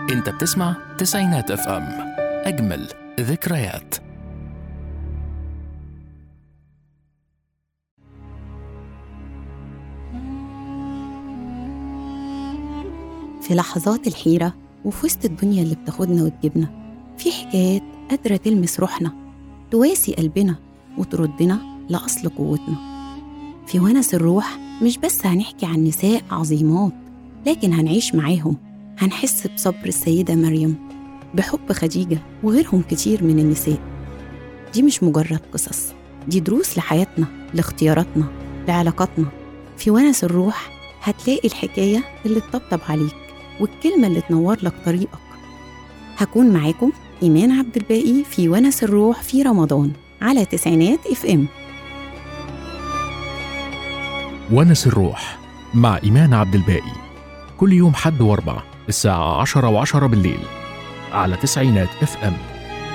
انت بتسمع تسعينات اف ام اجمل ذكريات في لحظات الحيرة وفي وسط الدنيا اللي بتاخدنا وتجيبنا في حكايات قادرة تلمس روحنا تواسي قلبنا وتردنا لأصل قوتنا في ونس الروح مش بس هنحكي عن نساء عظيمات لكن هنعيش معاهم هنحس بصبر السيدة مريم بحب خديجة وغيرهم كتير من النساء دي مش مجرد قصص دي دروس لحياتنا لاختياراتنا لعلاقاتنا في ونس الروح هتلاقي الحكاية اللي تطبطب عليك والكلمة اللي تنور لك طريقك هكون معاكم إيمان عبد الباقي في ونس الروح في رمضان على تسعينات اف ام ونس الروح مع إيمان عبد الباقي كل يوم حد واربع الساعة عشرة وعشرة بالليل على تسعينات اف ام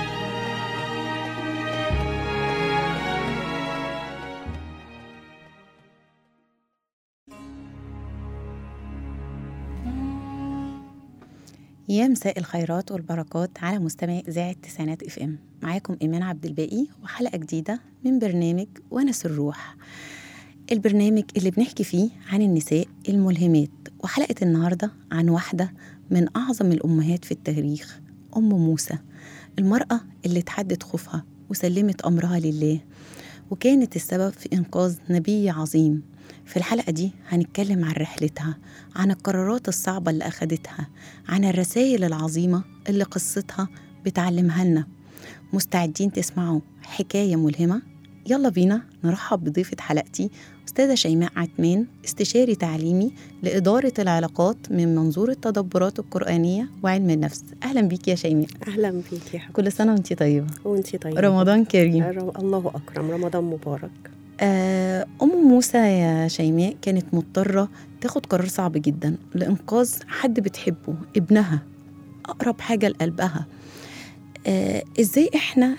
يا مساء الخيرات والبركات على مستمعي إذاعة تسعينات اف ام معاكم إيمان عبد الباقي وحلقة جديدة من برنامج ونس الروح البرنامج اللي بنحكي فيه عن النساء الملهمات وحلقة النهاردة عن واحدة من أعظم الأمهات في التاريخ أم موسى المرأة اللي تحدت خوفها وسلمت أمرها لله وكانت السبب في إنقاذ نبي عظيم في الحلقة دي هنتكلم عن رحلتها عن القرارات الصعبة اللي أخدتها عن الرسائل العظيمة اللي قصتها بتعلمها لنا مستعدين تسمعوا حكاية ملهمة؟ يلا بينا نرحب بضيفة حلقتي أستاذة شيماء عتمان استشاري تعليمي لإدارة العلاقات من منظور التدبرات القرآنية وعلم النفس أهلا بيك يا شيماء اهلا بيك يا حبيبي كل سنة وانتي طيبة وانتي طيبه رمضان كريم ر- الله اكرم رمضان مبارك آه، أم موسى يا شيماء كانت مضطرة تاخد قرار صعب جدا لإنقاذ حد بتحبه ابنها أقرب حاجة لقلبها آه، إزاي إحنا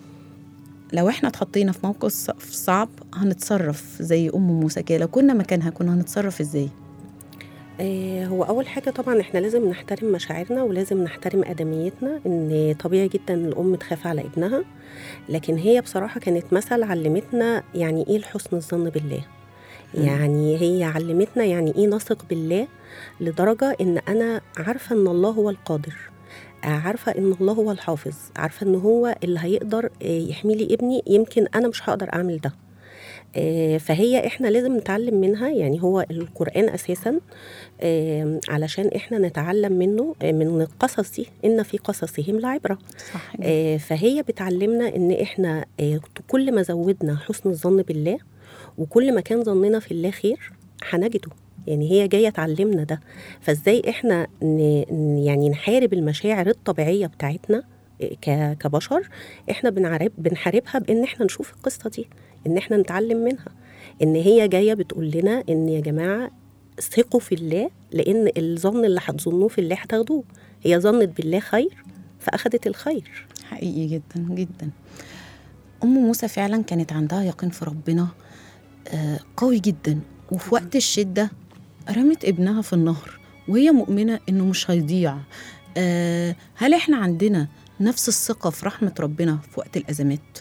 لو إحنا اتحطينا في موقف ص- صعب هنتصرف زي أم موسى كده لو كنا مكانها كنا هنتصرف إزاي آه هو اول حاجه طبعا احنا لازم نحترم مشاعرنا ولازم نحترم ادميتنا ان طبيعي جدا الام تخاف على ابنها لكن هي بصراحه كانت مثل علمتنا يعني ايه حسن الظن بالله مم. يعني هي علمتنا يعني ايه نثق بالله لدرجه ان انا عارفه ان الله هو القادر آه، عارفه ان الله هو الحافظ عارفه ان هو اللي هيقدر آه، يحمي لي ابني يمكن انا مش هقدر اعمل ده آه، فهي احنا لازم نتعلم منها يعني هو القرآن أساسا آه، علشان احنا نتعلم منه آه، من القصص دي إن في قصصهم لعبرة صح آه، فهي بتعلمنا إن احنا آه، كل ما زودنا حسن الظن بالله وكل ما كان ظننا في الله خير هنجده يعني هي جايه تعلمنا ده فازاي احنا ن... ن- يعني نحارب المشاعر الطبيعيه بتاعتنا آه، ك... كبشر احنا بنعرب بنحاربها بان احنا نشوف القصه دي ان احنا نتعلم منها ان هي جايه بتقول لنا ان يا جماعه ثقوا في الله لان الظن اللي هتظنوه في الله هتاخدوه هي ظنت بالله خير فاخدت الخير حقيقي جدا جدا أم موسى فعلا كانت عندها يقين في ربنا آه، قوي جدا وفي وقت الشدة رمت ابنها في النهر وهي مؤمنة إنه مش هيضيع آه، هل إحنا عندنا نفس الثقة في رحمة ربنا في وقت الأزمات؟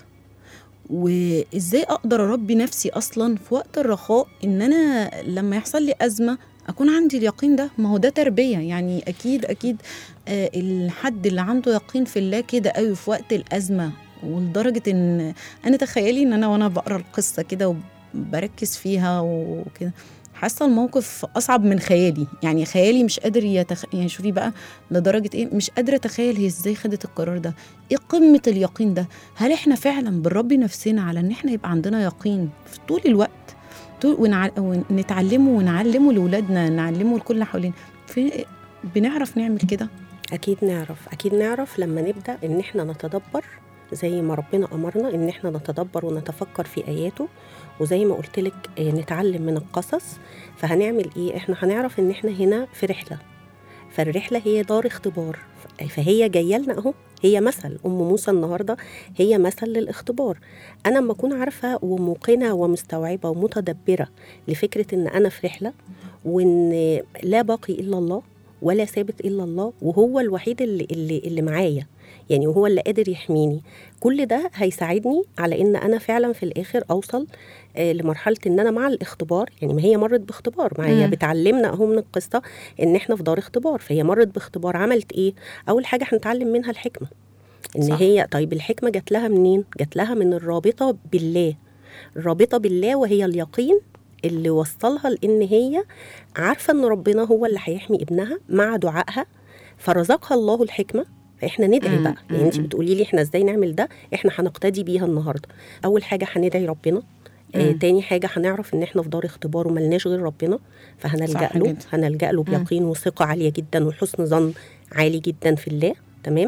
وإزاي أقدر أربي نفسي أصلا في وقت الرخاء إن أنا لما يحصل لي أزمة أكون عندي اليقين ده ما هو ده تربية يعني أكيد أكيد آه، الحد اللي عنده يقين في الله كده قوي في وقت الأزمة ولدرجة إن أنا تخيلي إن أنا وأنا بقرا القصة كده وبركز فيها وكده حاسة الموقف أصعب من خيالي يعني خيالي مش قادر يتخ... يعني شوفي بقى لدرجة إيه مش قادرة أتخيل هي إزاي خدت القرار ده إيه قمة اليقين ده هل إحنا فعلا بنربي نفسنا على إن إحنا يبقى عندنا يقين في طول الوقت طول ونع... ونتعلمه ونعلمه لأولادنا نعلمه لكل اللي حوالينا في... بنعرف نعمل كده اكيد نعرف اكيد نعرف لما نبدا ان احنا نتدبر زي ما ربنا امرنا ان احنا نتدبر ونتفكر في اياته وزي ما قلت لك آه، نتعلم من القصص فهنعمل ايه احنا هنعرف ان احنا هنا في رحله فالرحله هي دار اختبار فهي جايه لنا اهو هي مثل ام موسى النهارده هي مثل للاختبار انا لما اكون عارفه وموقنه ومستوعبه ومتدبره لفكره ان انا في رحله وان لا باقي الا الله ولا ثابت الا الله وهو الوحيد اللي اللي, اللي معايا يعني وهو اللي قادر يحميني كل ده هيساعدني على ان انا فعلا في الاخر اوصل آه، لمرحله ان انا مع الاختبار يعني ما هي مرت باختبار ما هي مم. بتعلمنا اهو من القصه ان احنا في دار اختبار فهي مرت باختبار عملت ايه اول حاجه هنتعلم منها الحكمه ان صح. صح. هي طيب الحكمه جات لها منين جات لها من الرابطه بالله الرابطه بالله وهي اليقين اللي وصلها لان هي عارفه ان ربنا هو اللي هيحمي ابنها مع دعائها فرزقها الله الحكمه فاحنا ندعي مم، بقى يعني انت مم. بتقولي لي احنا ازاي نعمل ده احنا هنقتدي بيها النهارده اول حاجه هندعي ربنا آه مم. تاني حاجه هنعرف ان احنا في دار اختبار وملناش غير ربنا فهنلجا صح له جدا. هنلجا له بيقين وثقه عاليه جدا وحسن ظن عالي جدا في الله تمام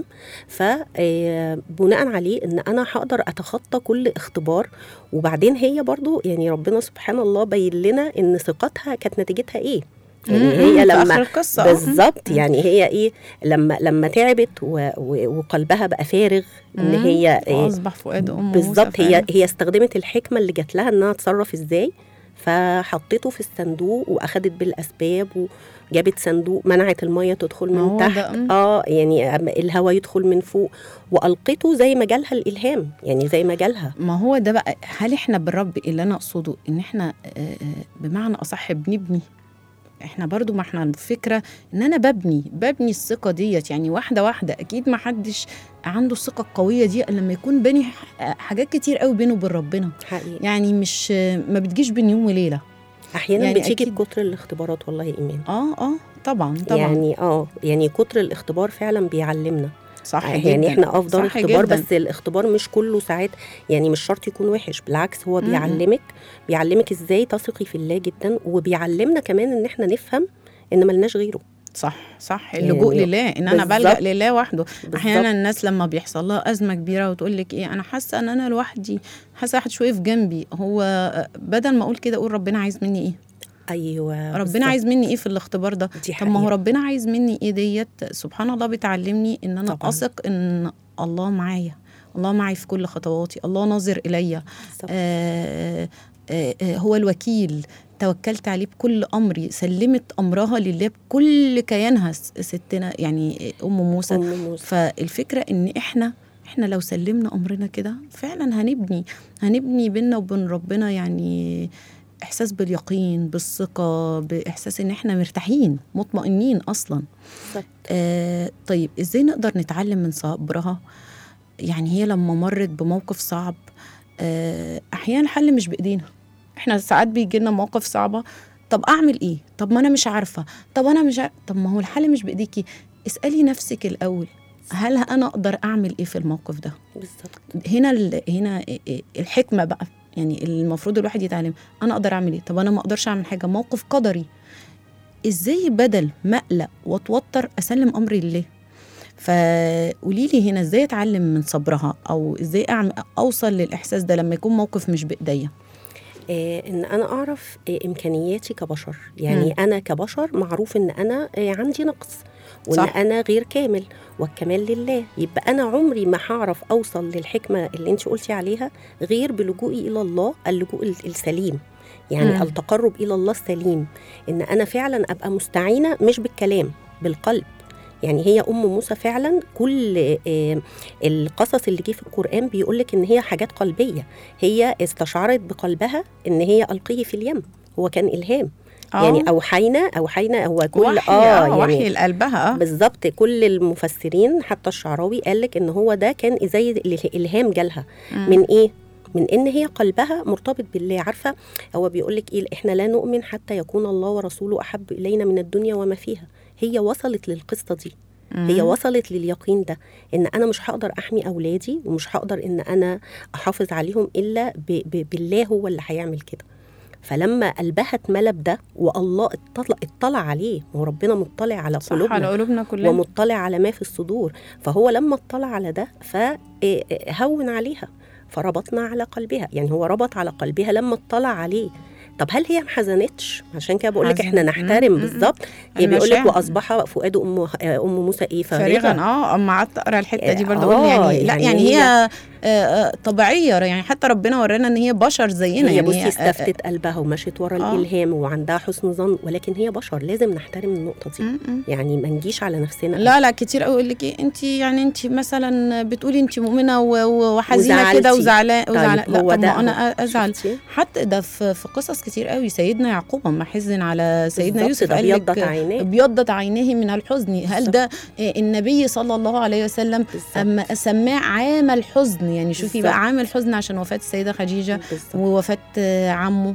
فبناء عليه ان انا هقدر اتخطى كل اختبار وبعدين هي برضو يعني ربنا سبحان الله بين لنا ان ثقتها كانت نتيجتها ايه يعني مم، هي في آخر لما القصة آه. بالظبط يعني هي ايه لما لما تعبت و و وقلبها بقى فارغ ان مم. هي إيه واصبح فؤاد ام موسى بالظبط هي فعلا. هي استخدمت الحكمه اللي جات لها انها تتصرف ازاي فحطيته في الصندوق واخدت بالاسباب وجابت صندوق منعت الميه تدخل ما من هو تحت ده، مم. اه يعني الهواء يدخل من فوق والقته زي ما جالها الالهام يعني زي ما جالها ما هو ده بقى هل احنا بالرب اللي انا اقصده ان احنا آه، آه، بمعنى اصح بنبني احنا برضو ما احنا الفكره ان انا ببني ببني الثقه ديت يعني واحده واحده اكيد ما حدش عنده الثقه القويه دي الا لما يكون باني ح- حاجات كتير قوي بينه وبين ربنا حقيقي يعني مش ما بتجيش بين يوم وليله احيانا يعني بتيجي أكيد. بكتر الاختبارات والله يا ايمان اه اه طبعا طبعا يعني يعني اه يعني كتر الاختبار فعلا بيعلمنا صح يعني جدا احنا افضل صح اختبار جداً. بس الاختبار مش كله ساعات يعني مش شرط يكون وحش بالعكس هو م-م. بيعلمك بيعلمك ازاي تثقي في الله جدا وبيعلمنا كمان ان احنا نفهم ان ملناش غيره صح صح اللجوء يعني لله ان انا بالظبط. بلجا لله وحده احيانا بالظبط. الناس لما بيحصل لها ازمه كبيره وتقول لك ايه انا حاسه ان انا لوحدي حاسه واحد شويه في جنبي هو بدل ما اقول كده اقول ربنا عايز مني ايه ايوه ربنا بالظبط. عايز مني ايه في الاختبار ده دي طب ما هو حقيقة. ربنا عايز مني ايه ديت سبحان الله بتعلمني ان انا طبعاً. اثق ان الله معايا الله معي في كل خطواتي الله ناظر الي بالظبط. آه آه آه هو الوكيل توكلت عليه بكل امري سلمت امرها لله بكل كيانها س- ستنا يعني ام موسى ام موسى فالفكره ان احنا احنا لو سلمنا امرنا كده فعلا هنبني هنبني بينا وبين ربنا يعني احساس باليقين بالثقه باحساس ان احنا مرتاحين مطمئنين اصلا بالظبط. آه طيب ازاي نقدر نتعلم من صبرها يعني هي لما مرت بموقف صعب آه احيانا الحل مش بايدينا احنا ساعات بيجي لنا مواقف صعبه طب اعمل ايه طب ما انا مش عارفه طب انا مش عارفة. طب ما هو الحل مش بايديكي اسالي نفسك الاول هل انا اقدر اعمل ايه في الموقف ده بالظبط هنا ال... هنا الحكمه بقى يعني المفروض الواحد يتعلم انا اقدر اعمل ايه طب انا ما اقدرش اعمل حاجه موقف قدري ازاي بدل ما اقلق واتوتر اسلم امري لله فقولي لي هنا ازاي اتعلم من صبرها او ازاي أعمل اوصل للاحساس ده لما يكون موقف مش بايديا آه ان انا اعرف آه امكانياتي كبشر يعني مم. م. انا كبشر معروف ان انا آه عندي نقص وان صح. صح. انا غير كامل والكمال لله يبقى انا عمري ما هعرف اوصل للحكمه اللي انت قلتي عليها غير بلجوئي الى الله اللجوء ال- السليم يعني مم. م. التقرب الى الله السليم ان انا فعلا ابقى مستعينه مش بالكلام بالقلب يعني هي ام موسى فعلا كل آه، القصص اللي جه في القران بيقولك ان هي حاجات قلبيه هي استشعرت بقلبها ان هي القيه في اليم هو كان الهام يعني اوحينا اوحينا هو كل وحي اه اه يعني وحي لقلبها اه بالظبط كل المفسرين حتى الشعراوي قال لك ان هو ده كان زي الالهام جالها مم. من ايه من ان هي قلبها مرتبط بالله عارفه هو بيقول لك ايه احنا لا نؤمن حتى يكون الله ورسوله احب الينا من الدنيا وما فيها هي وصلت للقصه دي هي مم. وصلت لليقين ده ان انا مش هقدر احمي اولادي ومش هقدر ان انا احافظ عليهم الا ب ب بالله هو اللي هيعمل كده فلما قلبها اتملى بده والله اطلع اطلع عليه هو ربنا مطلع على صح على قلوبنا قلوبنا كلنا ومطلع على ما في الصدور فهو لما اطلع على ده فهون عليها فربطنا على قلبها يعني هو ربط على قلبها لما اطلع عليه طب هل هي ما حزنتش عشان كده بقول لك احنا حزنت. نحترم مم، مم، بالظبط هي بيقول لك المشاعر. واصبح فؤاد ام ام موسى ايه فارغا اه اما قعدت اقرا الحته دي برضه آه، اقول يعني, لا يعني يعني هي آه، آه، طبيعيه يعني حتى ربنا ورانا ان هي بشر زينا هي يعني بصي آه، استفتت قلبها ومشت ورا آه. الالهام وعندها حسن ظن ولكن هي بشر لازم نحترم النقطه دي م- م. يعني ما نجيش على نفسنا لا لا كتير قوي يقول لك ايه انت يعني انت مثلا بتقولي انت مؤمنه و- و- وحزينه كده وزعلتي. وزعلان وزعلان طيب لا هو طب ده ما انا أهو. ازعل شفتي؟ حتى ده في في قصص كتير قوي سيدنا يعقوب اما حزن على سيدنا بالظبط، يوسف ده قال بيضت لك عيناه. ابيضت عينيه من الحزن هل بالظبط. ده آه، النبي صلى الله عليه وسلم بالظبط. اما سماه عام الحزن يعني شوفي بالظبط. بقى عام الحزن عشان وفاه السيده خديجه بالظبط. ووفاه آه، عمه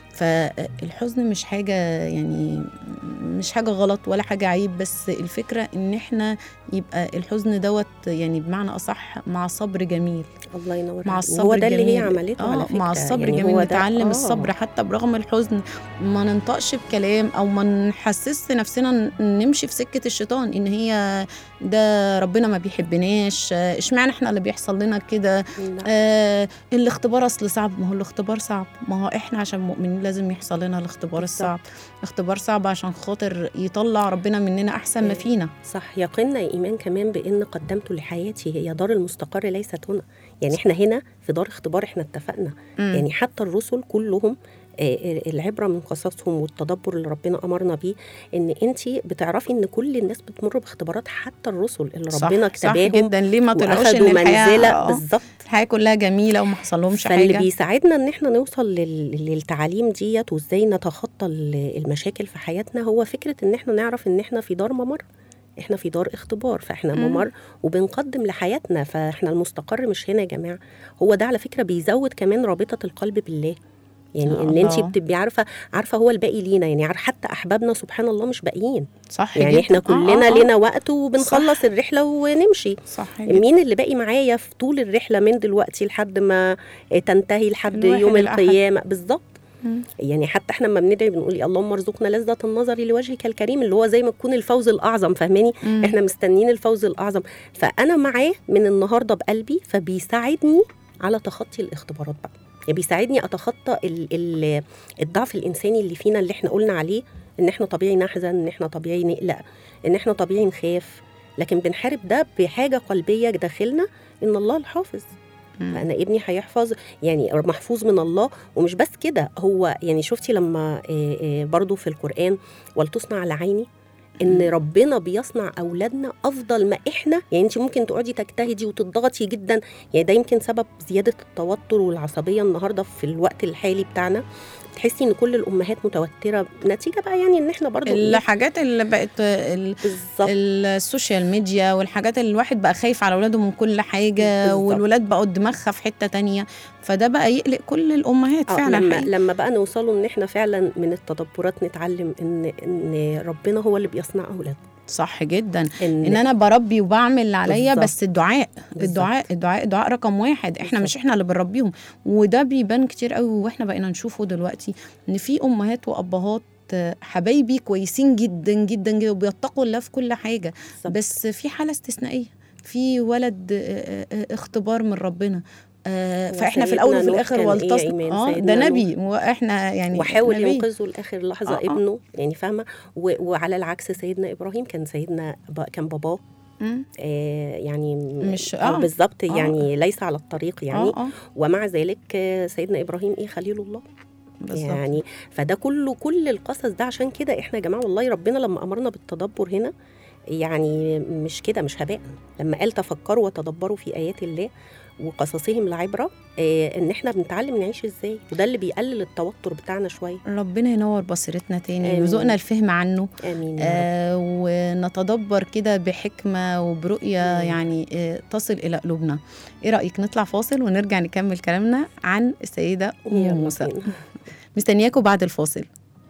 فالحزن مش حاجة يعني مش حاجة غلط ولا حاجة عيب بس الفكرة ان احنا يبقى الحزن دوت يعني بمعنى اصح مع صبر جميل الله ينور مع عليك. الصبر هو ده اللي هي الجميل. عملته آه على فكره مع الصبر يعني جميل هو ده- نتعلم آه. الصبر حتى برغم الحزن ما ننطقش بكلام او ما نحسسش نفسنا ن- نمشي في سكة الشيطان ان هي ده ربنا ما بيحبناش آه، اشمعنى احنا اللي بيحصل لنا كده لا. آه الاختبار اصل صعب ما هو الاختبار صعب ما هو احنا عشان مؤمنين لازم يحصل لنا الاختبار بالظبط. الصعب اختبار صعب عشان خاطر يطلع ربنا مننا احسن ما إيه. فينا صح يقينا ايمان كمان بان قدمت لحياتي هي دار المستقر ليست هنا يعني احنا هنا في دار اختبار احنا اتفقنا مم. يعني حتى الرسل كلهم آه، آه، العبره من قصصهم والتدبر اللي ربنا امرنا بيه ان انت بتعرفي ان كل الناس بتمر باختبارات حتى الرسل اللي صح ربنا صح اكتباهم جدا ليه ما طلعوش واخدوا ان الحياه منزله آه، بالظبط الحياه كلها جميله وما حصلهمش فاللي حاجه بيساعدنا ان احنا نوصل لل- للتعاليم ديت وازاي نتخطى ال- المشاكل في حياتنا هو فكره ان احنا نعرف ان احنا في دار ممر احنا في دار اختبار فاحنا مم. ممر وبنقدم لحياتنا فاحنا المستقر مش هنا يا جماعه هو ده على فكره بيزود كمان رابطه القلب بالله يعني يا ان انت الله. بتبقي عارفه عارفه هو الباقي لينا يعني عار- حتى احبابنا سبحان الله مش باقيين صح يعني جدا. احنا آه، كلنا آه، آه. لنا وقت وبنخلص الرحله ونمشي صح جدا. مين اللي باقي معايا في طول الرحله من دلوقتي لحد ما تنتهي لحد الواحد يوم الأحد. القيامه بالظبط مم. يعني حتى احنا لما بندعي بنقول يا اللهم ارزقنا لذة النظر لوجهك الكريم اللي هو زي ما تكون الفوز الاعظم فاهماني مم. احنا مستنيين الفوز الاعظم فانا معاه من النهارده بقلبي فبيساعدني على تخطي الاختبارات بقى يعني بيساعدني اتخطى ال ال الضعف الانساني اللي فينا اللي احنا قلنا عليه ان احنا طبيعي نحزن ان احنا طبيعي نقلق ان احنا طبيعي نخاف لكن بنحارب ده بحاجه قلبيه داخلنا ان الله الحافظ مم. فانا ابني هيحفظ يعني محفوظ من الله ومش بس كده هو يعني شفتي لما آه، آه، برضو في القران ولتصنع على عيني ان مم. ربنا بيصنع اولادنا افضل ما احنا يعني انت ممكن تقعدي تجتهدي وتضغطي جدا يعني ده يمكن سبب زياده التوتر والعصبيه النهارده في الوقت الحالي بتاعنا تحسي ان كل الامهات متوتره نتيجه بقى يعني ان احنا برضو إيه؟ الحاجات اللي بقت ال- بالظبط السوشيال ميديا والحاجات اللي الواحد بقى خايف على اولاده من كل حاجه بالظبط. والولاد بقوا دماغها في حته تانية فده بقى يقلق كل الامهات آه، فعلا لما حقيقي. لما بقى نوصلوا ان احنا فعلا من التدبرات نتعلم ان ان ربنا هو اللي بيصنع اولاد صح جدا ان, ان انا بربي وبعمل اللي عليا بالظبط. بس الدعاء بالظبط. الدعاء الدعاء الدعاء رقم واحد احنا بالظبط. مش احنا اللي بنربيهم وده بيبان كتير قوي واحنا بقينا نشوفه دلوقتي ان في امهات وابهات آه، حبايبي كويسين جدا جدا جدا وبيتقوا الله في كل حاجه بالظبط. بس في حاله استثنائيه في ولد آه، آه، آه، اختبار من ربنا آه، هو فاحنا في سيدنا الاول وفي نوح الاخر كان إيه يا ولتص إيمان؟ اه سيدنا ده نوح. نبي واحنا يعني وحاول نبي. ينقذه لاخر لحظه آه، آه. ابنه يعني فاهمه و- وعلى العكس سيدنا ابراهيم كان سيدنا ب- كان باباه مم. آه يعني مش- آه آه. بالظبط آه. يعني ليس على الطريق يعني اه اه ومع ذلك آه، سيدنا ابراهيم ايه خليل الله بالظبط يعني فده كله كل القصص ده عشان كده احنا يا جماعه والله ربنا لما امرنا بالتدبر هنا يعني مش كده مش هباء لما قال تفكروا وتدبروا في ايات الله وقصصهم العبره آه ان احنا بنتعلم نعيش ازاي وده اللي بيقلل التوتر بتاعنا شويه ربنا ينور بصيرتنا تاني آمين. ويرزقنا الفهم عنه امين يا رب. آه ونتدبر كده بحكمة وبرؤية مم. يعني آه تصل إلى قلوبنا إيه رأيك نطلع فاصل ونرجع نكمل كلامنا عن السيدة أم يلا موسى بينا. مستنياكم بعد الفاصل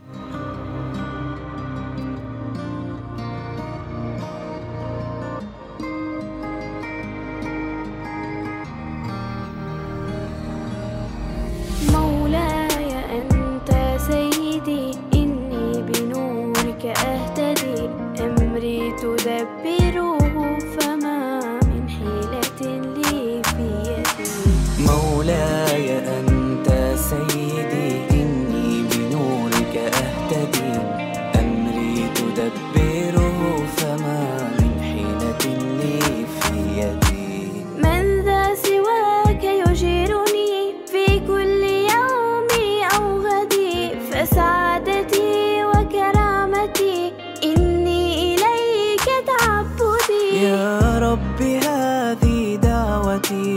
مولاي أنت سيدي إني بنورك أهتدي أمري تدبره فما من حيلة لي في يدي مولاي أنت سيدي إني بنورك أهتدي أمري تدبره فما من حيلة لي في يدي من ذا سواك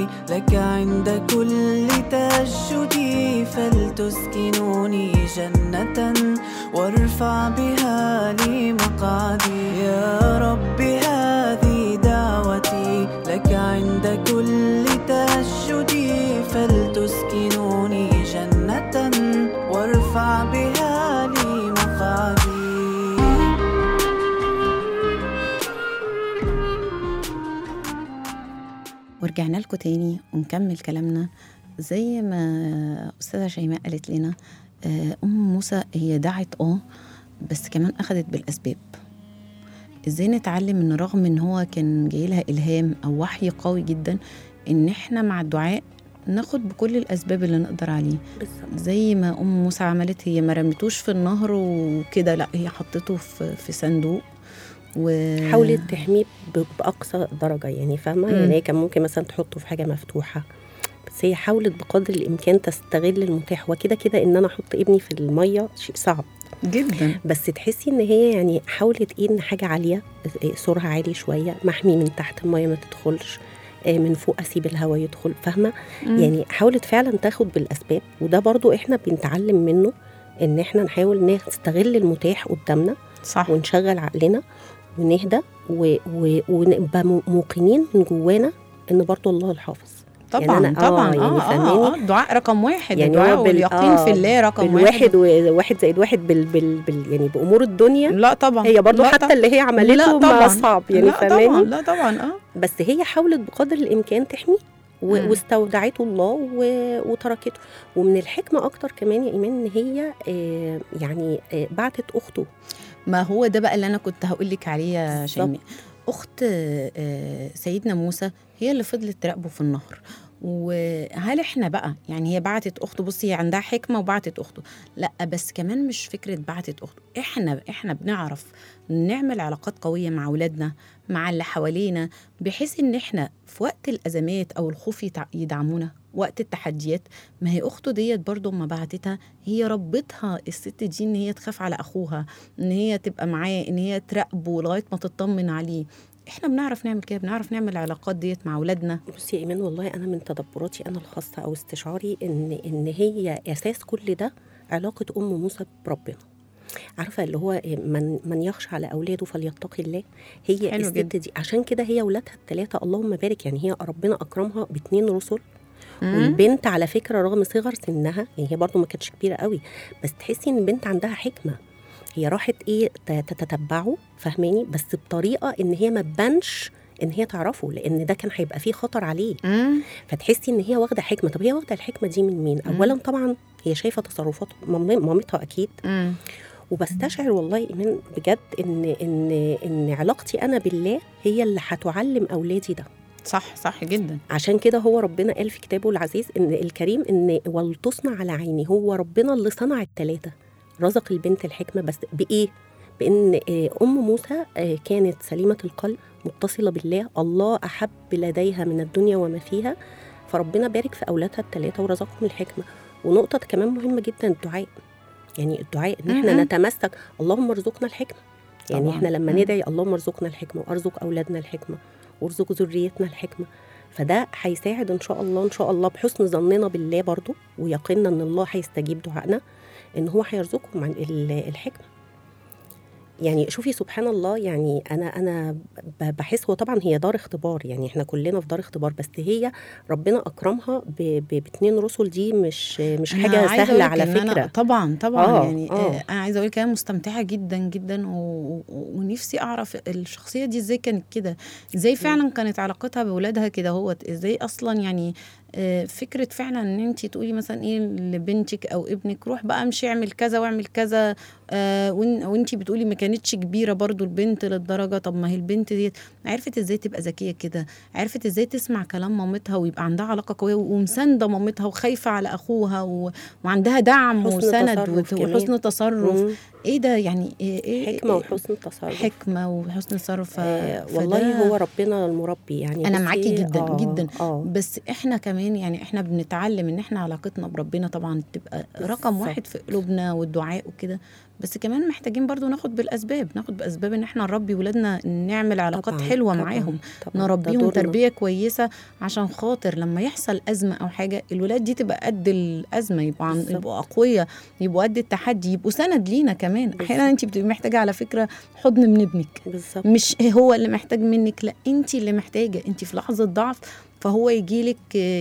دعوتي لك عند كل تهجدي فلتسكنوني جنة وارفع بها لي مقعدي يا رب هذه دعوتي لك عند كل تهجدي فلتسكنوني جنة وارفع بها لي مقعدي ورجعنا لكم تاني ونكمل كلامنا زي ما أستاذة شيماء قالت لنا آه، أم موسى هي دعت اه بس كمان أخدت بالأسباب ازاي نتعلم ان رغم ان هو كان جاي لها الهام او وحي قوي جدا ان احنا مع الدعاء ناخد بكل الاسباب اللي نقدر عليه بالظبط زي ما ام موسى عملت هي ما رمتوش في النهر وكده لا هي حطته في في صندوق و حاولت تحميه ب- باقصى درجه يعني فاهمه مم. يعني هي كان ممكن مثلا تحطه في حاجه مفتوحه بس هي حاولت بقدر الامكان تستغل المتاح وكده كده ان انا احط ابني في الميه شيء صعب جدا بس تحسي ان هي يعني حاولت ايه ان حاجه عاليه إيه، سورها عالي شويه محمي من تحت الميه ما تدخلش إيه، من فوق اسيب الهواء يدخل فاهمه مم. يعني حاولت فعلا تاخد بالاسباب وده برضو احنا بنتعلم منه ان احنا نحاول نستغل المتاح قدامنا صح ونشغل عقلنا ونهدى و- و- ونبقى م- موقنين من جوانا ان برضو الله الحافظ طبعا يعني أنا- آه، طبعا يعني اه اه, فاهماني؟ آه الدعاء رقم واحد يعني الدعاء هو بال- واليقين آه، في الله رقم بالواحد واحد وواحد زائد واحد بال بال بال يعني بامور الدنيا لا طبعا هي برضو لا حتى طبعاً. اللي هي عملته لا ما طبعا صعب يعني لا طبعا فاهماني لا طبعا اه بس هي حاولت بقدر الامكان تحميه و- مم. واستودعته الله و- وتركته ومن الحكمه اكتر كمان يا ايمان ان هي آه، يعني آه، بعتت اخته ما هو ده بقى اللي انا كنت هقول لك عليه يا بالظبط. شيماء اخت آه، سيدنا موسى هي اللي فضلت تراقبه في النهر وهل احنا بقى يعني هي بعتت اخته بصي هي عندها حكمه وبعتت اخته لا بس كمان مش فكره بعتت اخته احنا احنا بنعرف نعمل علاقات قويه مع اولادنا مع اللي حوالينا بحيث ان احنا في وقت الازمات او الخوف يتع- يدعمونا وقت التحديات ما هي اخته ديت برضو ما بعتتها هي ربتها الست دي ان هي تخاف على اخوها ان هي تبقى معاه ان هي تراقبه لغايه ما تطمن عليه احنا بنعرف نعمل كده بنعرف نعمل العلاقات ديت مع اولادنا بصي يا ايمان والله انا من تدبراتي انا الخاصه او استشعاري ان ان هي اساس كل ده علاقه ام موسى بربنا عارفه اللي هو من من يخشى على اولاده فليتقي الله هي حلو الست جدا. دي عشان كده هي اولادها الثلاثه اللهم بارك يعني هي ربنا اكرمها باثنين رسل والبنت على فكره رغم صغر سنها يعني هي برضو ما كانتش كبيره قوي بس تحسي ان البنت عندها حكمه هي راحت ايه ت- تتتبعه فاهماني بس بطريقه ان هي ما تبانش ان هي تعرفه لان ده كان هيبقى فيه خطر عليه مم. فتحسي ان هي واخده حكمه طب هي واخده الحكمه دي من مين مم. اولا طبعا هي شايفه تصرفات مام- مامتها اكيد مم. وبستشعر والله ايمان بجد ان ان ان علاقتي انا بالله هي اللي هتعلم اولادي ده صح صح جدا عشان كده هو ربنا قال في كتابه العزيز ان الكريم ان ولتصنع على عيني هو ربنا اللي صنع الثلاثه رزق البنت الحكمه بس بايه بان آه، ام موسى آه، كانت سليمه القلب متصله بالله الله احب لديها من الدنيا وما فيها فربنا بارك في اولادها الثلاثه ورزقهم الحكمه ونقطه كمان مهمه جدا الدعاء يعني الدعاء ان احنا مم. نتمسك اللهم ارزقنا الحكمه يعني طبعاً. احنا لما مم. ندعي اللهم ارزقنا الحكمه وارزق اولادنا الحكمه وارزق ذريتنا الحكمه فده هيساعد ان شاء الله ان شاء الله بحسن ظننا بالله برضو ويقيننا ان الله هيستجيب دعائنا ان هو هيرزقهم عن ال- الحكمه يعني شوفي سبحان الله يعني انا انا ب- بحس هو طبعا هي دار اختبار يعني احنا كلنا في دار اختبار بس هي ربنا اكرمها ب- ب- باتنين رسل دي مش مش أنا حاجه عايزة أقولك سهله على إن أنا فكره طبعا طبعا آه، يعني آه. آه. انا عايزه اقول لك انا مستمتعه جدا جدا و... و- ونفسي اعرف الشخصيه دي ازاي كانت كده ازاي فعلا كانت علاقتها باولادها كده هوت ازاي اصلا يعني آه، فكره فعلا ان انت تقولي مثلا ايه لبنتك او ابنك روح بقى امشي اعمل كذا واعمل كذا آه وانت بتقولي ما كانتش كبيره برضو البنت للدرجه طب ما هي البنت ديت عرفت ازاي تبقى ذكيه كده عرفت ازاي تسمع كلام مامتها ويبقى عندها علاقه قويه ومسانده مامتها وخايفه على اخوها و... وعندها دعم حسن وسند تصرف وت- كمان. وحسن تصرف مم. ايه ده يعني ايه إيه حكمه إيه وحسن تصرف حكمه وحسن تصرف ف- آه فده- والله هو ربنا المربي يعني انا بصي، معاكي جدا آه جدا اه بس احنا كمان يعني احنا بنتعلم ان احنا علاقتنا بربنا طبعا تبقى رقم بالظبط. واحد في قلوبنا والدعاء وكده بس كمان محتاجين برضو ناخد بالاسباب ناخد باسباب ان احنا نربي ولادنا نعمل علاقات طبعاً، حلوه طبعاً، معاهم طبعاً، ده نربيهم دورنا. تربيه كويسه عشان خاطر لما يحصل ازمه او حاجه الولاد دي تبقى قد الازمه يبقوا عن بالظبط. يبقوا اقوياء يبقوا قد التحدي يبقوا سند لينا كمان احيانا بالظبط. انت بتبقي محتاجه على فكره حضن من ابنك بالظبط مش هو اللي محتاج منك لا انت اللي محتاجه انت في لحظه ضعف فهو يجي لك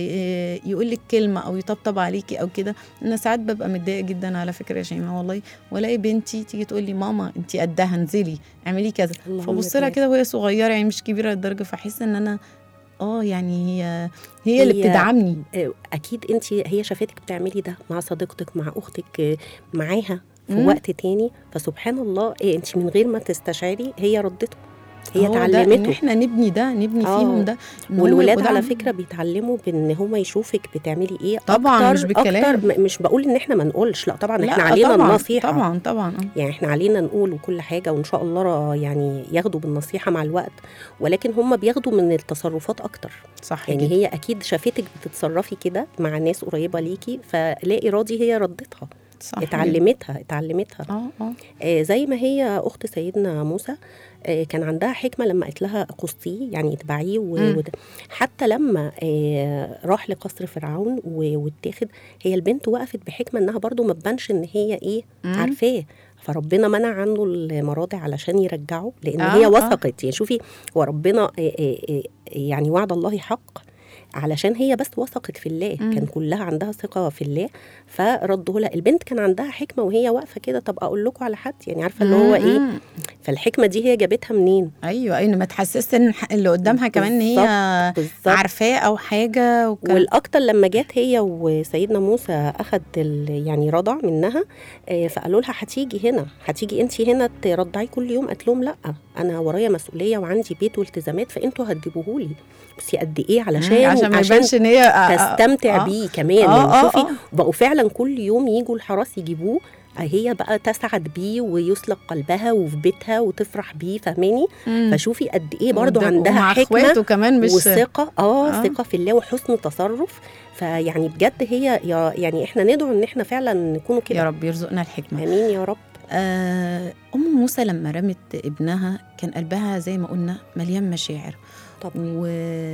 يقول لك كلمه او يطبطب عليكي او كده انا ساعات ببقى متضايقه جدا على فكره يا شيماء والله والاقي بنتي تيجي تقول لي ماما انت قدها انزلي اعملي كذا اللهم فبص لها بارك. كده وهي صغيره يعني مش كبيره للدرجه فاحس ان انا اه يعني هي هي اللي هي- بتدعمني آه، اكيد انت هي شافتك بتعملي ده مع صديقتك مع اختك آه، معاها في مم. وقت تاني فسبحان الله إيه انت من غير ما تستشعري هي ردته هي هو ده ان اتعلمته احنا نبني ده نبني آه. فيهم ده إن هم والولاد يبقوا على دعم. فكره بيتعلموا بان هم يشوفك بتعملي ايه طبعاً، أكتر مش بالكلام. أكتر م- مش بقول ان احنا ما نقولش لا طبعا لا احنا علينا طبعا النصيحه طبعا طبعا آه. يعني احنا علينا نقول وكل حاجه وان شاء الله را- يعني ياخدوا بالنصيحه مع الوقت ولكن هم بياخدوا من التصرفات اكتر صح يعني جدا. هي اكيد شافتك بتتصرفي كده مع ناس قريبه ليكي فلا ارادي هي ردتها صح جدا. اتعلمتها اتعلمتها اه اه آه زي ما هي اخت سيدنا موسى آه كان عندها حكمه لما قالت لها قصيه يعني اتبعيه و- مم. وده حتى لما آه راح لقصر فرعون و- واتاخد هي البنت وقفت بحكمه انها برضو ما تبانش ان هي ايه مم. عارفاه فربنا منع عنه المراضع علشان يرجعه لان آه، هي آه. وثقت يعني شوفي هو ربنا آه، آه، آه، يعني وعد الله حق علشان هي بس وثقت في الله مم. كان كلها عندها ثقه في الله فرده لها البنت كان عندها حكمه وهي واقفه كده طب اقول لكم على حد يعني عارفه اللي هو ايه مم. فالحكمه دي هي جابتها منين ايوه ايوه ما تحسسش ان ح- اللي قدامها كمان ان هي بالظبط عارفاه او حاجه وك... والاكتر لما جت هي وسيدنا موسى اخد ال- يعني رضع منها آه، فقالوا لها هتيجي هنا هتيجي انت هنا ترضعي كل يوم قالت لهم لا انا ورايا مسؤوليه وعندي بيت والتزامات فانتوا هتجيبوهولي بصي قد ايه علشان عشان ما يبانش ان هي آه، آه، تستمتع آه. بيه كمان آه، يعني آه، شوفي آه. بقوا فعلا كل يوم يجوا الحراس يجيبوه هي بقى تسعد بيه ويسلق قلبها وفي بيتها وتفرح بيه فاهماني مم. فشوفي قد ايه برضو وده- عندها ومع حكمه اخواته كمان مش وثقه اه, آه. ثقه في الله وحسن تصرف فيعني بجد هي يا يعني احنا ندعو ان احنا فعلا نكونوا يا كده رب يرزقنا الحكمه امين يا رب آه ام موسى لما رمت ابنها كان قلبها زي ما قلنا مليان مشاعر طبعا و...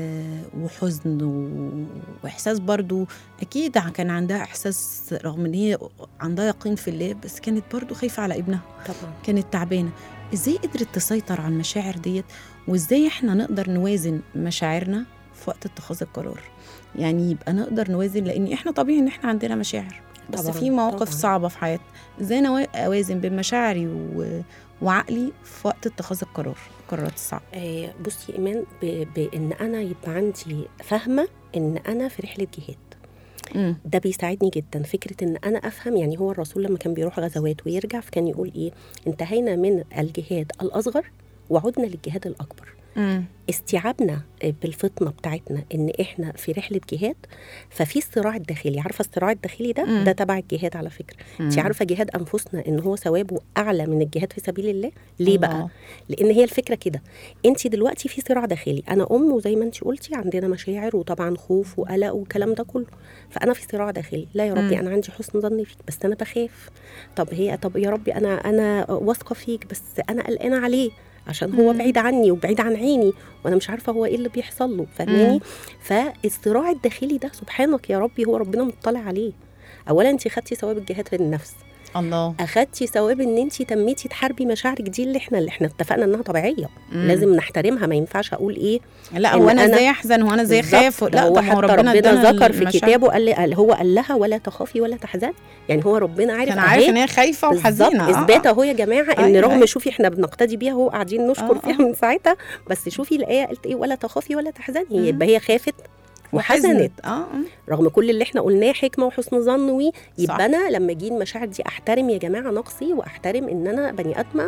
وحزن و... واحساس برضو اكيد كان عندها احساس رغم ان هي عندها يقين في الله بس كانت برضو خايفه على ابنها طبعا كانت تعبانه ازاي قدرت تسيطر على المشاعر ديت وازاي احنا نقدر نوازن مشاعرنا في وقت اتخاذ القرار يعني يبقى نقدر نوازن لان احنا طبيعي ان احنا عندنا مشاعر بس طبعاً، في مواقف طبعاً. صعبه في حياتنا ازاي نوا- اوازن بين مشاعري و... وعقلي في وقت اتخاذ القرار القرارات الصعبه آه بصي ايمان ب- بان انا يبقى عندي فاهمه ان انا في رحله جهاد مم. ده بيساعدني جدا فكره ان انا افهم يعني هو الرسول لما كان بيروح غزوات ويرجع فكان يقول ايه انتهينا من الجهاد الاصغر وعدنا للجهاد الاكبر مم. استيعابنا بالفطنه بتاعتنا ان احنا في رحله جهاد ففي الصراع الداخلي عارفه الصراع الداخلي ده مم. ده تبع الجهاد على فكره انت مم. عارفه جهاد انفسنا ان هو ثوابه اعلى من الجهاد في سبيل الله ليه بقى الله. لان هي الفكره كده انت دلوقتي في صراع داخلي انا ام وزي ما انت قلتي عندنا مشاعر وطبعا خوف وقلق والكلام ده كله فانا في صراع داخلي لا يا ربي مم. انا عندي حسن ظن فيك بس انا بخاف طب هي طب يا ربي انا انا واثقه فيك بس انا قلقانه عليه عشان هو مم. بعيد عني وبعيد عن عيني وانا مش عارفه هو ايه اللي بيحصل له فاهماني مم. فالصراع الداخلي ده سبحانك يا ربي هو ربنا مطلع عليه اولا انت خدتي ثواب الجهاد في النفس الله اخدتي ثواب ان انت تميتي تحاربي مشاعرك دي اللي احنا اللي احنا اتفقنا انها طبيعيه مم. لازم نحترمها ما ينفعش اقول ايه لا إن هو انا أنا- ازاي احزن هو انا ازاي بالظبط. خاف ده لا هو طب ما هو حتى ربنا ربنا ادانا ذكر في المشاعر. كتابه قال, لي- قال هو قال لها ولا تخافي ولا تحزني يعني هو ربنا عارف كان عارف أهي ان هي خايفه بالظبط وحزينه آه، اثبات آه. اهو يا جماعه ان أيوة، رغم أيوة. شوفي احنا بنقتدي بيها هو قاعدين نشكر آه، فيها آه. من ساعتها بس شوفي الايه قالت ايه ولا تخافي ولا تحزني مم. يبقى هي خافت وحزنت وحزنت اه آه. رغم كل اللي احنا قلناه حكمه وحسن ظن وي صح. يبقى انا لما اجي المشاعر دي احترم يا جماعه نقصي واحترم ان انا بني ادمه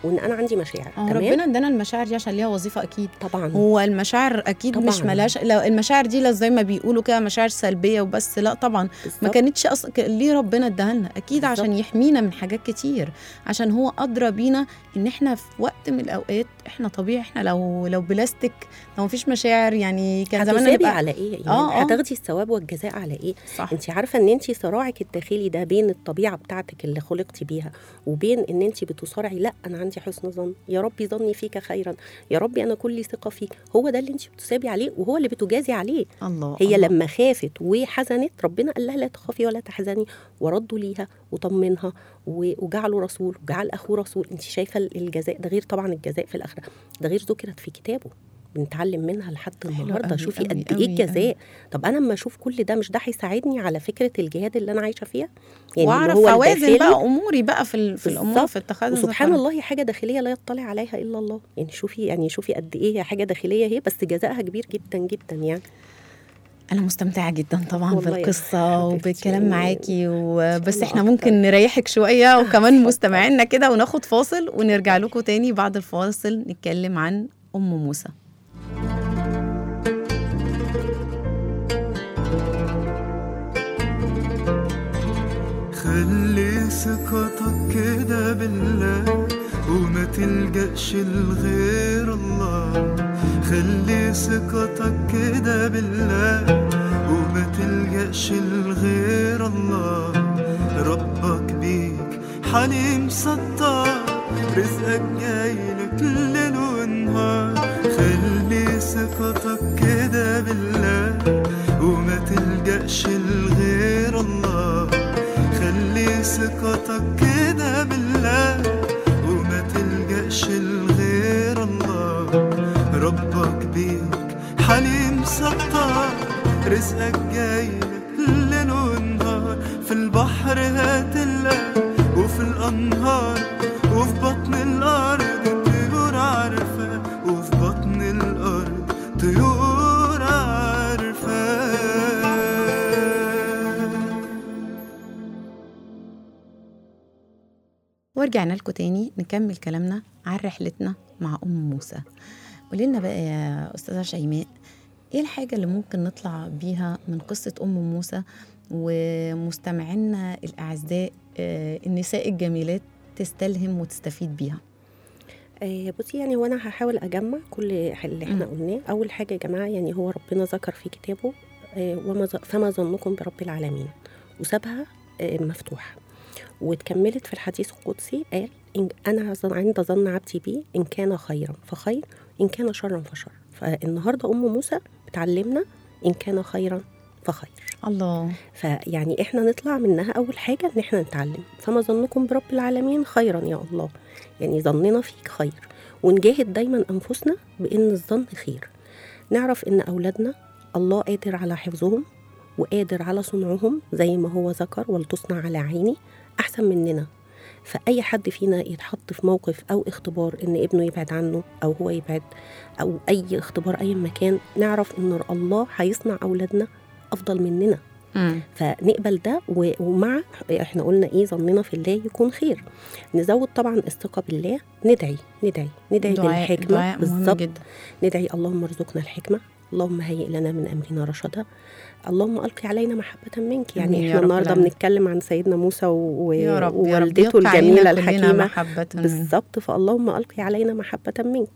وان انا عندي مشاعر آه، تمام ربنا ادانا المشاعر دي عشان ليها وظيفه اكيد طبعا هو المشاعر اكيد طبعاً. مش ملاش لو المشاعر دي لا زي ما بيقولوا كده مشاعر سلبيه وبس لا طبعا ما بالظبط. كانتش اصلا ك- ليه ربنا اداها لنا اكيد بالظبط. عشان يحمينا من حاجات كتير عشان هو ادرى بينا ان احنا في وقت من الاوقات احنا طبيعي احنا لو لو بلاستيك لو مفيش مشاعر يعني كان زماننا هتثابي نبقى على ايه يعني آه، آه. هتاخدي الثواب والجزاء على ايه صح انت عارفه ان انت صراعك الداخلي ده بين الطبيعه بتاعتك اللي خلقتي بيها وبين ان انت بتصارعي لا انا عندي حسن ظن يا ربي ظني فيك خيرا يا ربي انا كلي ثقه فيك هو ده اللي انت بتثابي عليه وهو اللي بتجازي عليه الله هي الله. لما خافت وحزنت ربنا قال لها لا تخافي ولا تحزني وردوا ليها وطمنها و- وجعلوا رسول وجعل اخوه رسول انت شايفه الجزاء ده غير طبعا الجزاء في الاخره ده غير ذكرت في كتابه بنتعلم منها لحد حلو النهارده أوي، شوفي أوي، قد أوي، ايه الجزاء طب انا لما اشوف كل ده مش ده هيساعدني على فكره الجهاد اللي انا عايشه فيها اللي واعرف هو اوازن الداخلي. بقى اموري بقى في ال- في الامور بالظبط. في اتخاذ وسبحان القرار. الله هي حاجه داخليه لا يطلع عليها الا الله يعني شوفي يعني شوفي قد ايه هي حاجه داخليه هي بس جزائها كبير جدا جدا يعني انا مستمتعه جدا طبعا والله يا بالقصه حبيبتي، وبالكلام يعني معاكي وبس الله احنا أكتر. ممكن نريحك شويه وكمان مستمعينا كده وناخد فاصل ونرجع لكم تاني بعد الفاصل نتكلم عن ام موسى خلي ثقتك كده بالله وما تلجأش لغير الله خلي ثقتك كده بالله وما تلجأش لغير الله ربك بيك حليم ستار رزقك جايلك ليل ونهار خلي ثقتك كده بالله وما تلجأش لغير الله خلي ثقتك كده بالله وما تلجأش لغير الله ربك بيك حليم ستار رزقك جايلك ليل ونهار في البحر هتلاقي وفي الأنهار وفي بطن الأرض طيور عارفة وفي بطن الأرض طيور عارفة ورجعنا لكم تاني نكمل كلامنا عن رحلتنا مع ام موسى قولي لنا بقى يا استاذه شيماء ايه الحاجه اللي ممكن نطلع بيها من قصه ام موسى ومستمعينا الاعزاء آه، النساء الجميلات تستلهم وتستفيد بيها آه، بصي يعني هو انا هحاول اجمع كل اللي احنا مم. قلناه اول حاجه يا جماعه يعني هو ربنا ذكر في كتابه آه، وما ظ- فما ظنكم برب العالمين وسابها آه، مفتوحه واتكملت في الحديث القدسي قال إن انا ظن- عند ظن عبدي بي ان كان خيرا فخير ان كان شرا فشر فالنهارده ام موسى بتعلمنا ان كان خيرا فخير الله فيعني احنا نطلع منها اول حاجه ان احنا نتعلم فما ظنكم برب العالمين خيرا يا الله يعني ظننا فيك خير ونجاهد دايما انفسنا بان الظن خير نعرف ان اولادنا الله قادر على حفظهم وقادر على صنعهم زي ما هو ذكر ولتصنع على عيني احسن مننا فاي حد فينا يتحط في موقف او اختبار ان ابنه يبعد عنه او هو يبعد او اي اختبار اي مكان نعرف ان الله هيصنع اولادنا افضل مننا مم. فنقبل ده و- ومع احنا قلنا ايه ظننا في الله يكون خير نزود طبعا الثقه بالله ندعي ندعي ندعي دعاء بالحكمه دعاء مهم بالظبط جدا ندعي اللهم ارزقنا الحكمه اللهم هيئ لنا من امرنا رشدا اللهم القي علينا محبه منك آمين يعني يا احنا رب النهارده العالمين. بنتكلم عن سيدنا موسى و- يا رب يا رب ووالدته يلقي علينا الجميله كلنا الحكيمه محبة منه. بالظبط فاللهم القي علينا محبه منك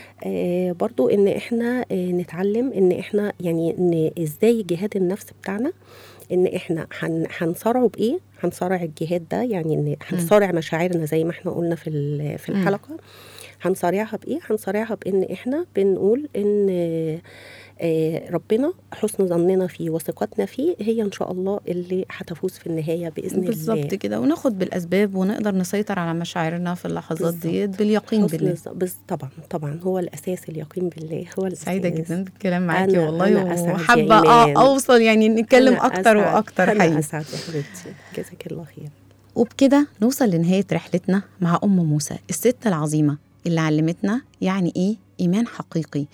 آه برضو ان احنا آه نتعلم ان احنا يعني ان ازاي جهاد النفس بتاعنا ان احنا هن- هنصارعه بايه هنصارع الجهاد ده يعني ان هنصارع مشاعرنا زي ما احنا قلنا في ال- في مم. الحلقه هنصارعها بايه هنصارعها بان احنا بنقول ان آه، آه، ربنا حسن ظننا فيه وثقتنا فيه هي ان شاء الله اللي هتفوز في النهايه باذن بالظبط الله كده وناخد بالاسباب ونقدر نسيطر على مشاعرنا في اللحظات بالظبط. ديت باليقين حسن بالله الظ- بس طبعا طبعا هو الاساس اليقين بالله هو الاساس سعيدة جدا بالكلام معاكي أنا- والله أنا أسعد يا وحابة إيمان. اه اوصل يعني نتكلم أنا اكتر أسعد. واكتر انا حقيقي اسعد يا حبيبتي جزاك الله خير وبكده نوصل لنهاية رحلتنا مع أم موسى الست العظيمة اللي علمتنا يعني إيه إيمان حقيقي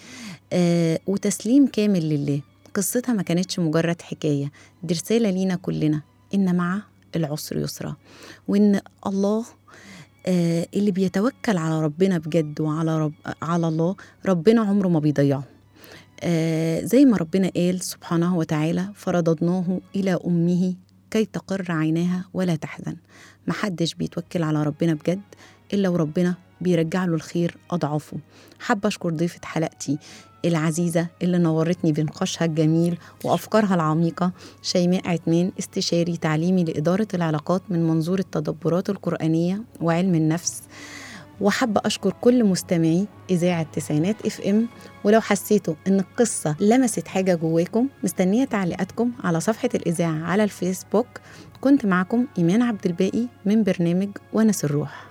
آه وتسليم كامل لله قصتها ما كانتش مجرد حكاية دي رسالة لينا كلنا إن مع العسر يسرا وإن الله آه اللي بيتوكل على ربنا بجد وعلى رب على الله ربنا عمره ما بيضيعه آه زي ما ربنا قال سبحانه وتعالى فرددناه إلى أمه كي تقر عيناها ولا تحزن محدش بيتوكل على ربنا بجد إلا وربنا بيرجع له الخير أضعافه حابة أشكر ضيفة حلقتي العزيزة اللي نورتني بنقاشها الجميل وأفكارها العميقة شيماء عثمان استشاري تعليمي لإدارة العلاقات من منظور التدبرات القرآنية وعلم النفس وحابة أشكر كل مستمعي إذاعة تسعينات اف ام ولو حسيتوا إن القصة لمست حاجة جواكم مستنية تعليقاتكم على صفحة الإذاعة على الفيسبوك كنت معكم إيمان عبد الباقي من برنامج ونس الروح